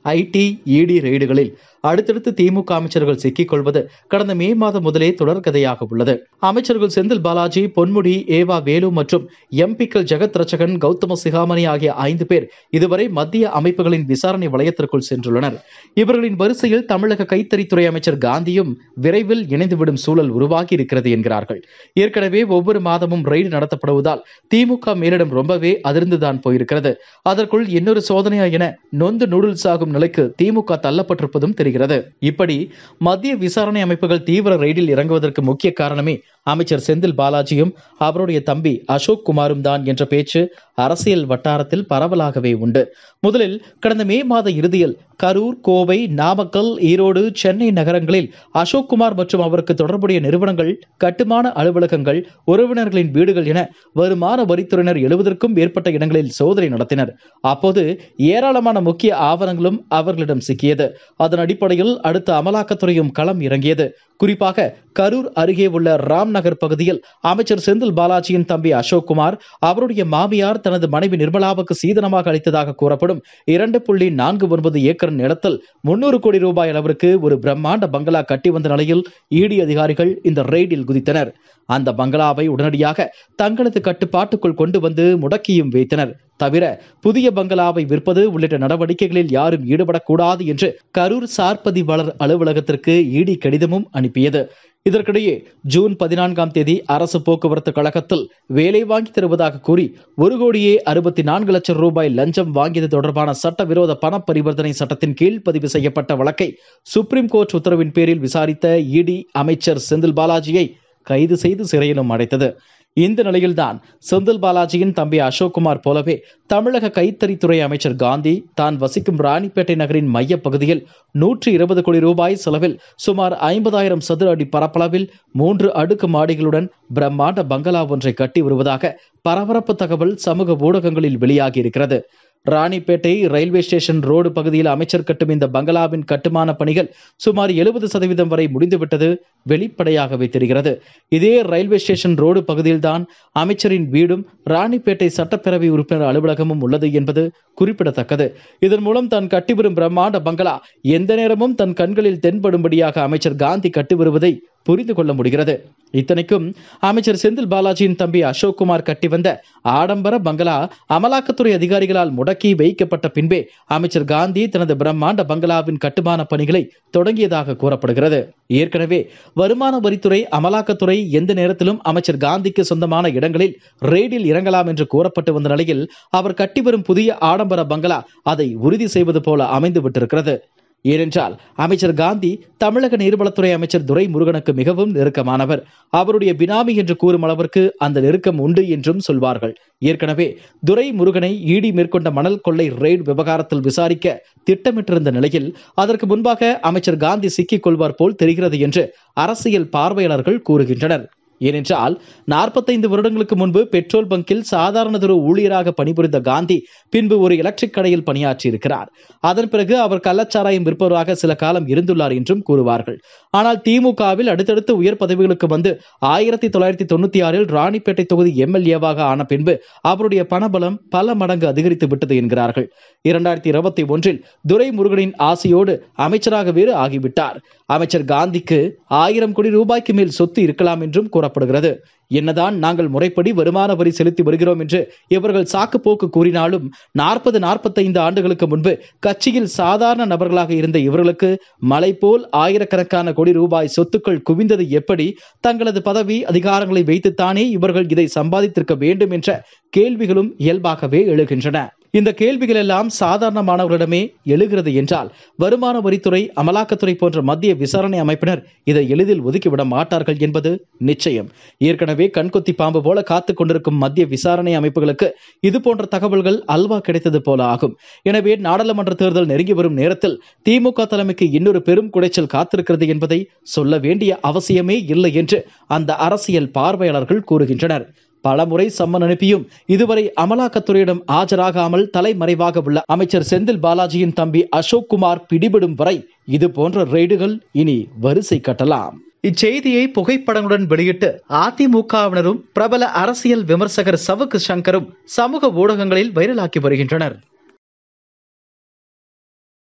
ID இடி ரெய்டுகளில் அடுத்தடுத்து திமுக அமைச்சர்கள் சிக்கிக் கொள்வது கடந்த மே மாதம் முதலே தொடர்கதையாக உள்ளது அமைச்சர்கள் செந்தில் பாலாஜி பொன்முடி ஏவா வேலு மற்றும் எம்பிக்கள் ஜெகத் ரச்சகன் கௌதம சிகாமணி ஆகிய ஐந்து பேர் இதுவரை மத்திய அமைப்புகளின் விசாரணை வளையத்திற்குள் சென்றுள்ளனர் இவர்களின் வரிசையில் தமிழக கைத்தறித்துறை அமைச்சர் காந்தியும் விரைவில் இணைந்துவிடும் சூழல் உருவாகி இருக்கிறது என்கிறார்கள் ஏற்கனவே ஒவ்வொரு மாதமும் ரெய்டு நடத்தப்படுவதால் திமுக மேலிடம் ரொம்பவே அதிர்ந்துதான் போயிருக்கிறது அதற்குள் இன்னொரு சோதனையா என நொந்து நூடுல்ஸ் ஆகும் நிலைக்கு திமுக தள்ளப்பட்டிருப்பதும் தெரிகிறது இப்படி மத்திய விசாரணை அமைப்புகள் தீவிர ரெய்டில் இறங்குவதற்கு முக்கிய காரணமே அமைச்சர் செந்தில் பாலாஜியும் அவருடைய தம்பி அசோக் குமாரும் தான் என்ற பேச்சு அரசியல் வட்டாரத்தில் பரவலாகவே உண்டு முதலில் கடந்த மே மாத இறுதியில் கரூர் கோவை நாமக்கல் ஈரோடு சென்னை நகரங்களில் அசோக் குமார் மற்றும் அவருக்கு தொடர்புடைய நிறுவனங்கள் கட்டுமான அலுவலகங்கள் உறவினர்களின் வீடுகள் என வருமான வரித்துறையினர் எழுபதற்கும் மேற்பட்ட இடங்களில் சோதனை நடத்தினர் அப்போது ஏராளமான முக்கிய ஆவணங்களும் அவர்களிடம் சிக்கியது அதன் அடிப்படையில் அடுத்த அமலாக்கத்துறையும் களம் இறங்கியது குறிப்பாக கரூர் அருகே உள்ள ராம் நகர் பகுதியில் அமைச்சர் செந்தில் பாலாஜியின் தம்பி அசோக் குமார் அவருடைய மாமியார் தனது மனைவி நிர்மலாவுக்கு சீதனமாக அளித்ததாக கூறப்படும் இரண்டு புள்ளி நான்கு ஒன்பது ஏக்கர் நிலத்தில் முன்னூறு கோடி ரூபாய் அளவிற்கு ஒரு பிரம்மாண்ட பங்களா கட்டி வந்த நிலையில் இடி அதிகாரிகள் இந்த ரெய்டில் குதித்தனர் அந்த பங்களாவை உடனடியாக தங்களது கட்டுப்பாட்டுக்குள் கொண்டு வந்து முடக்கியும் வைத்தனர் தவிர புதிய பங்களாவை விற்பது உள்ளிட்ட நடவடிக்கைகளில் யாரும் ஈடுபடக்கூடாது என்று கரூர் சார்பதிவாளர் அலுவலகத்திற்கு இடி கடிதமும் அனுப்பியது இதற்கிடையே ஜூன் பதினான்காம் தேதி அரசு போக்குவரத்து கழகத்தில் வேலை வாங்கி தருவதாக கூறி ஒரு கோடியே அறுபத்தி நான்கு லட்சம் ரூபாய் லஞ்சம் வாங்கியது தொடர்பான சட்டவிரோத பண பரிவர்த்தனை சட்டத்தின் கீழ் பதிவு செய்யப்பட்ட வழக்கை சுப்ரீம் கோர்ட் உத்தரவின் பேரில் விசாரித்த இடி அமைச்சர் செந்தில் பாலாஜியை கைது செய்து சிறையிலும் அடைத்தது இந்த நிலையில்தான் செந்தில் பாலாஜியின் தம்பி அசோக்குமார் போலவே தமிழக கைத்தறித்துறை அமைச்சர் காந்தி தான் வசிக்கும் ராணிப்பேட்டை நகரின் மையப் பகுதியில் நூற்றி இருபது கோடி ரூபாய் செலவில் சுமார் ஐம்பதாயிரம் சதுர அடி பரப்பளவில் மூன்று அடுக்கு மாடிகளுடன் பிரம்மாண்ட பங்களா ஒன்றை கட்டி வருவதாக பரபரப்பு தகவல் சமூக ஊடகங்களில் வெளியாகி இருக்கிறது ராணிப்பேட்டை ரயில்வே ஸ்டேஷன் ரோடு பகுதியில் அமைச்சர் கட்டும் இந்த பங்களாவின் கட்டுமான பணிகள் சுமார் எழுபது சதவீதம் வரை முடிந்துவிட்டது வெளிப்படையாகவே தெரிகிறது இதே ரயில்வே ஸ்டேஷன் ரோடு பகுதியில்தான் அமைச்சரின் வீடும் ராணிப்பேட்டை சட்டப்பேரவை உறுப்பினர் அலுவலகமும் உள்ளது என்பது குறிப்பிடத்தக்கது இதன் மூலம் தான் கட்டி வரும் பிரம்மாண்ட பங்களா எந்த நேரமும் தன் கண்களில் தென்படும்படியாக அமைச்சர் காந்தி கட்டி வருவதை புரிந்து கொள்ள முடிகிறது இத்தனைக்கும் அமைச்சர் செந்தில் பாலாஜியின் தம்பி அசோக் குமார் கட்டி வந்த ஆடம்பர பங்களா அமலாக்கத்துறை அதிகாரிகளால் முடக்கி வைக்கப்பட்ட பின்பே அமைச்சர் காந்தி தனது பிரம்மாண்ட பங்களாவின் கட்டுமான பணிகளை தொடங்கியதாக கூறப்படுகிறது ஏற்கனவே வருமான வரித்துறை அமலாக்கத்துறை எந்த நேரத்திலும் அமைச்சர் காந்திக்கு சொந்தமான இடங்களில் ரெய்டில் இறங்கலாம் என்று கூறப்பட்டு வந்த நிலையில் அவர் கட்டி வரும் புதிய ஆடம்பர பங்களா அதை உறுதி செய்வது போல அமைந்து விட்டிருக்கிறது ஏனென்றால் அமைச்சர் காந்தி தமிழக நீர்வளத்துறை அமைச்சர் துரைமுருகனுக்கு மிகவும் நெருக்கமானவர் அவருடைய பினாமி என்று கூறும் அளவிற்கு அந்த நெருக்கம் உண்டு என்றும் சொல்வார்கள் ஏற்கனவே துரைமுருகனை ஈடி மேற்கொண்ட மணல் கொள்ளை ரெய்டு விவகாரத்தில் விசாரிக்க திட்டமிட்டிருந்த நிலையில் அதற்கு முன்பாக அமைச்சர் காந்தி சிக்கிக் கொள்வார் போல் தெரிகிறது என்று அரசியல் பார்வையாளர்கள் கூறுகின்றனர் ஏனென்றால் நாற்பத்தைந்து வருடங்களுக்கு முன்பு பெட்ரோல் பங்கில் சாதாரணதொரு ஊழியராக பணிபுரிந்த காந்தி பின்பு ஒரு எலக்ட்ரிக் கடையில் பணியாற்றியிருக்கிறார் அதன் பிறகு அவர் கள்ளச்சாராயம் விற்பவராக சில காலம் இருந்துள்ளார் என்றும் கூறுவார்கள் ஆனால் திமுகவில் அடுத்தடுத்து உயர் பதவிகளுக்கு வந்து ஆயிரத்தி தொள்ளாயிரத்தி தொண்ணூத்தி ஆறில் ராணிப்பேட்டை தொகுதி எம்எல்ஏவாக ஆன பின்பு அவருடைய பணபலம் பல மடங்கு அதிகரித்து விட்டது என்கிறார்கள் இரண்டாயிரத்தி இருபத்தி ஒன்றில் துரைமுருகனின் ஆசையோடு அமைச்சராக வேறு ஆகிவிட்டார் அமைச்சர் காந்திக்கு ஆயிரம் கோடி ரூபாய்க்கு மேல் சொத்து இருக்கலாம் என்றும் கூறப்படுகிறது என்னதான் நாங்கள் முறைப்படி வருமான வரி செலுத்தி வருகிறோம் என்று இவர்கள் சாக்கு போக்கு கூறினாலும் நாற்பது நாற்பத்தைந்து ஆண்டுகளுக்கு முன்பு கட்சியில் சாதாரண நபர்களாக இருந்த இவர்களுக்கு மலை போல் ஆயிரக்கணக்கான கோடி ரூபாய் சொத்துக்கள் குவிந்தது எப்படி தங்களது பதவி அதிகாரங்களை வைத்துத்தானே இவர்கள் இதை சம்பாதித்திருக்க வேண்டும் என்ற கேள்விகளும் இயல்பாகவே எழுகின்றன இந்த கேள்விகள் எல்லாம் சாதாரணமானவர்களிடமே எழுகிறது என்றால் வருமான வரித்துறை அமலாக்கத்துறை போன்ற மத்திய விசாரணை அமைப்பினர் இதை எளிதில் ஒதுக்கிவிட மாட்டார்கள் என்பது நிச்சயம் ஏற்கனவே கண்கொத்தி பாம்பு போல காத்துக் கொண்டிருக்கும் மத்திய விசாரணை அமைப்புகளுக்கு இது போன்ற தகவல்கள் அல்வா கிடைத்தது போல ஆகும் எனவே நாடாளுமன்ற தேர்தல் நெருங்கி வரும் நேரத்தில் திமுக தலைமைக்கு இன்னொரு பெரும் குடைச்சல் காத்திருக்கிறது என்பதை சொல்ல வேண்டிய அவசியமே இல்லை என்று அந்த அரசியல் பார்வையாளர்கள் கூறுகின்றனர் பலமுறை சம்மன் அனுப்பியும் இதுவரை அமலாக்கத்துறையிடம் ஆஜராகாமல் தலைமறைவாக உள்ள அமைச்சர் செந்தில் பாலாஜியின் தம்பி அசோக் குமார் பிடிபடும் வரை இது போன்ற ரெய்டுகள் இனி வரிசை கட்டலாம் இச்செய்தியை புகைப்படங்களுடன் வெளியிட்டு அதிமுகவினரும் பிரபல அரசியல் விமர்சகர் சவுக்கு சங்கரும் சமூக ஊடகங்களில் வைரலாக்கி வருகின்றனர்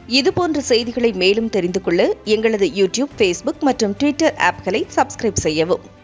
இதுபோன்ற செய்திகளை மேலும் தெரிந்து கொள்ள எங்களது யூடியூப் ஃபேஸ்புக் மற்றும் ட்விட்டர் ஆப்களை சப்ஸ்கிரைப் செய்யவும்